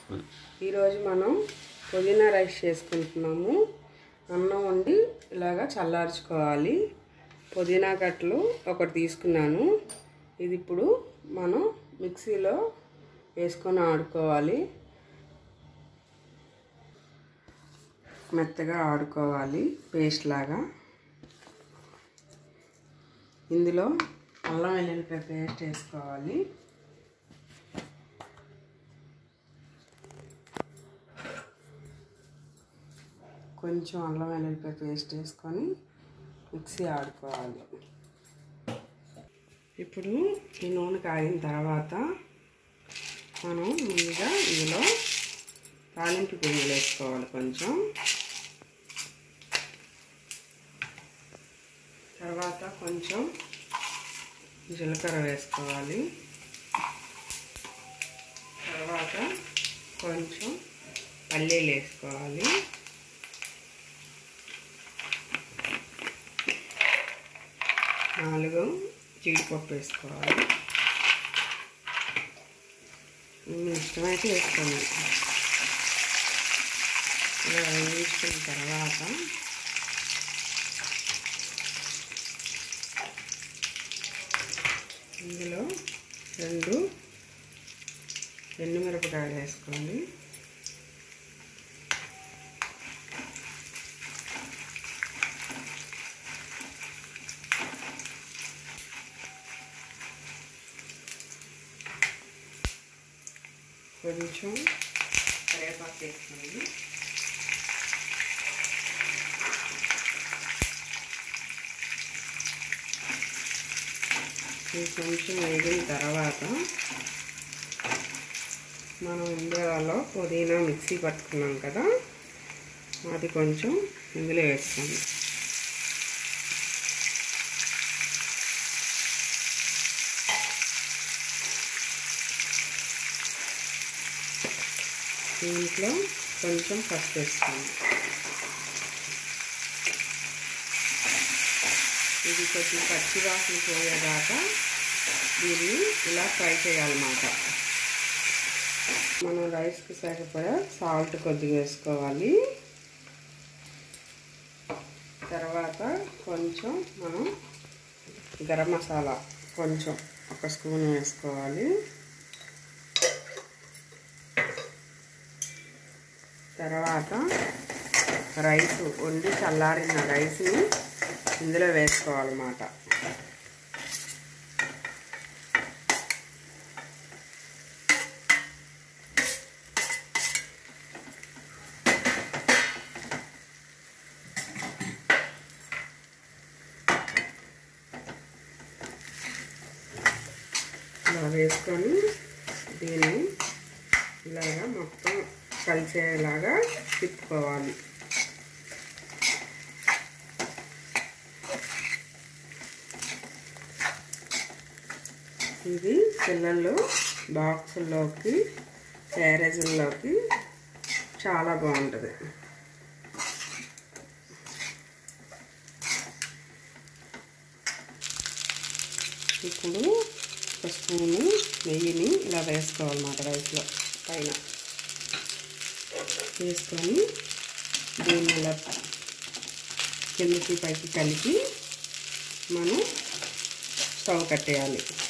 ఈరోజు మనం పుదీనా రైస్ చేసుకుంటున్నాము అన్నం వండి ఇలాగా చల్లార్చుకోవాలి పుదీనా కట్టలు ఒకటి తీసుకున్నాను ఇది ఇప్పుడు మనం మిక్సీలో వేసుకొని ఆడుకోవాలి మెత్తగా ఆడుకోవాలి పేస్ట్ లాగా ఇందులో అల్లం వెల్లుల్లిపాయ పేస్ట్ వేసుకోవాలి కొంచెం అల్లం వెల్లుల్లిపాయ పేస్ట్ వేసుకొని మిక్సీ ఆడుకోవాలి ఇప్పుడు ఈ నూనె కాగిన తర్వాత మనం ముందుగా ఇందులో తాలింపు గింజలు వేసుకోవాలి కొంచెం తర్వాత కొంచెం జీలకర్ర వేసుకోవాలి తర్వాత కొంచెం పల్లీలు వేసుకోవాలి నాలుగు జీడిపప్పు వేసుకోవాలి మీ ఇష్టమైతే వేసుకోండి ఇలా వేయించుకున్న తర్వాత ఇందులో రెండు ఎండుమిరపకాయలు వేసుకోండి కొంచెం కరివేపాకు వేసుకోండి ఇది కొంచెం వేగిన తర్వాత మనం ఇందులో పుదీనా మిక్సీ పట్టుకున్నాం కదా అది కొంచెం ఇందులో వేసుకోండి దీంట్లో కొంచెం పసుపు వేసుకోండి ఇది కొంచెం పచ్చి వాసన పోయేదాకా దీన్ని ఇలా ఫ్రై చేయాలన్నమాట మనం రైస్కి సరిపడా సాల్ట్ కొద్దిగా వేసుకోవాలి తర్వాత కొంచెం మనం గరం మసాలా కొంచెం ఒక స్పూన్ వేసుకోవాలి తర్వాత రైస్ వండి చల్లారిన రైస్ని ఇందులో వేసుకోవాలన్నమాట ఇలా వేసుకొని దీన్ని ఇలాగా మొత్తం కలిసేలాగా తిప్పుకోవాలి ఇది పిల్లలు బాక్సుల్లోకి క్యారేజీల్లోకి చాలా బాగుంటుంది ఇప్పుడు ఒక స్పూను నెయ్యిని ఇలా వేసుకోవాలన్నమాట రైస్లో పైన వేసుకొని దీన్ని ఇలా కిందకి పైకి కలిపి మనం స్టవ్ కట్టేయాలి